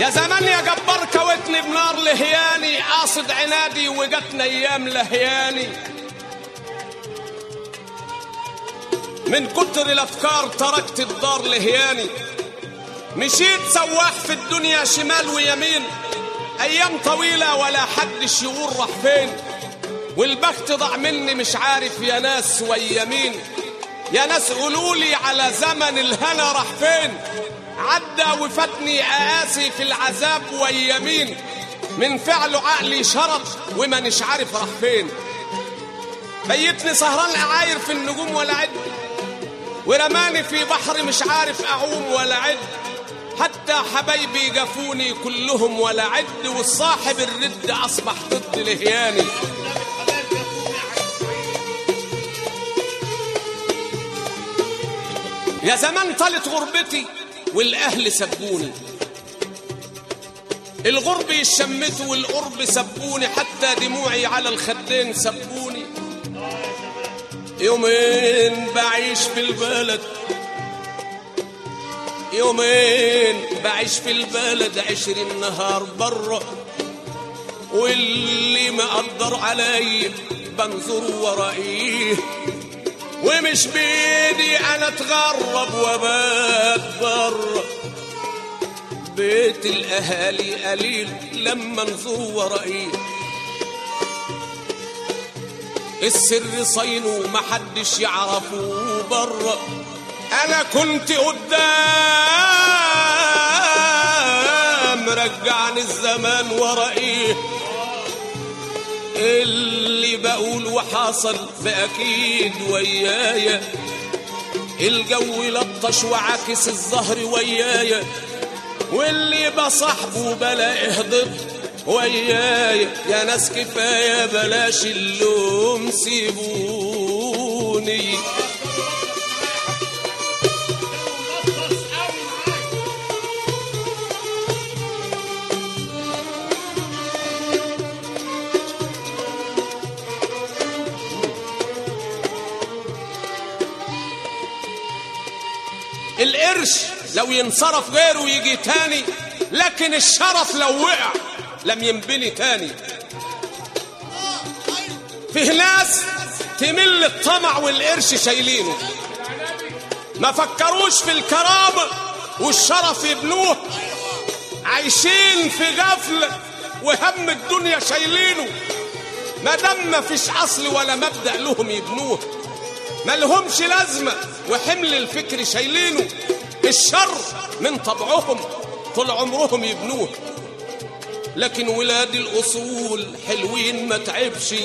يا زمان يا جبار كوتني بنار لهياني قاصد عنادي وجتنا ايام لهياني من كتر الافكار تركت الدار لهياني مشيت سواح في الدنيا شمال ويمين ايام طويله ولا حدش يقول راح فين والبخت ضاع مني مش عارف يا ناس ويمين يا ناس قولولي على زمن الهنا راح فين عدى وفاتني اقاسي في العذاب ويمين من فعله عقلي شرط ومانيش عارف راح فين بيتني سهران اعاير في النجوم ولا عد ورماني في بحر مش عارف اعوم ولا عد حتى حبايبي جفوني كلهم ولا عد والصاحب الرد اصبح ضد لهياني يا زمان طالت غربتي والاهل سبوني الغرب يشمتوا والقرب سبوني حتى دموعي على الخدين سبوني يومين بعيش في البلد يومين بعيش في البلد عشرين نهار برا واللي ما قدر علي بنظر ورائيه ومش بيدي انا اتغرب وبات برا بيت الاهالي قليل لما انظر ورائيه السر صينه محدش يعرفه برا انا كنت قدام رجعني الزمان ورائيه اللي بقول وحاصل بأكيد ويايا الجو لطش وعاكس الظهر ويايا واللي بصاحبه بلاقيه ضد ويايا يا ناس كفاية بلاش اللوم سيبوني القرش لو ينصرف غيره يجي تاني لكن الشرف لو وقع لم ينبني تاني فيه ناس تمل الطمع والقرش شايلينه ما فكروش في الكرامة والشرف يبنوه عايشين في غفلة وهم الدنيا شايلينه ما دام مفيش اصل ولا مبدأ لهم يبنوه ملهمش لازمة وحمل الفكر شايلينه الشر من طبعهم طول عمرهم يبنوه لكن ولاد الأصول حلوين ما تعبش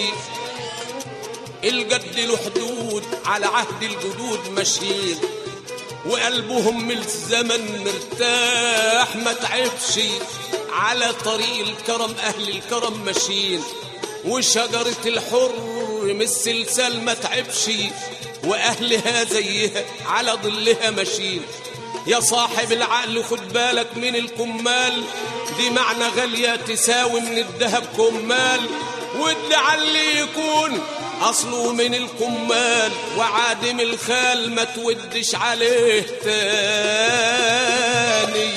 الجد له حدود على عهد الجدود ماشيين وقلبهم من الزمن مرتاح ما تعبش على طريق الكرم أهل الكرم ماشيين وشجرة الحر من السلسال ما تعبش وأهلها زيها على ظلها ماشيين يا صاحب العقل خد بالك من الكمال دي معنى غالية تساوي من الذهب كمال واللي اللي يكون أصله من الكمال وعادم الخال ما تودش عليه تاني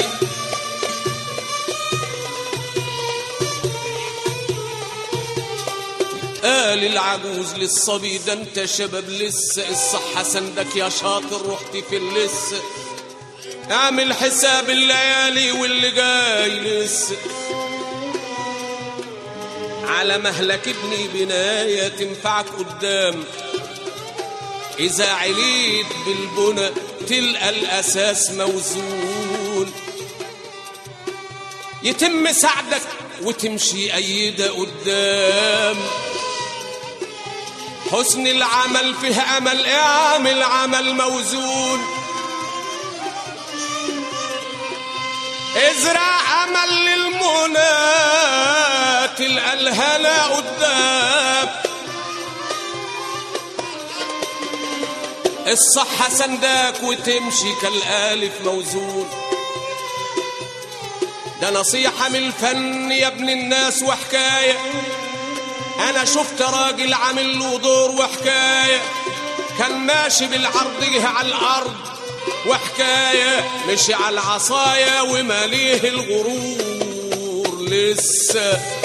قال العجوز للصبي ده انت شباب لسه الصحة سندك يا شاطر رحت في اللسه اعمل حساب الليالي واللي جاي لسه على مهلك ابني بناية تنفعك قدام إذا عليت بالبنى تلقى الأساس موزون يتم سعدك وتمشي أيدة قدام حسن العمل فيه أمل اعمل عمل موزون ازرع امل للمنى تلقى الهنا قدام الصحة سنداك وتمشي كالآلف موزون ده نصيحة من الفن يا ابن الناس وحكاية أنا شفت راجل عامل له دور وحكاية كان ماشي بالعرض جه على الأرض وحكاية مشي على العصاية وماليه الغرور لسه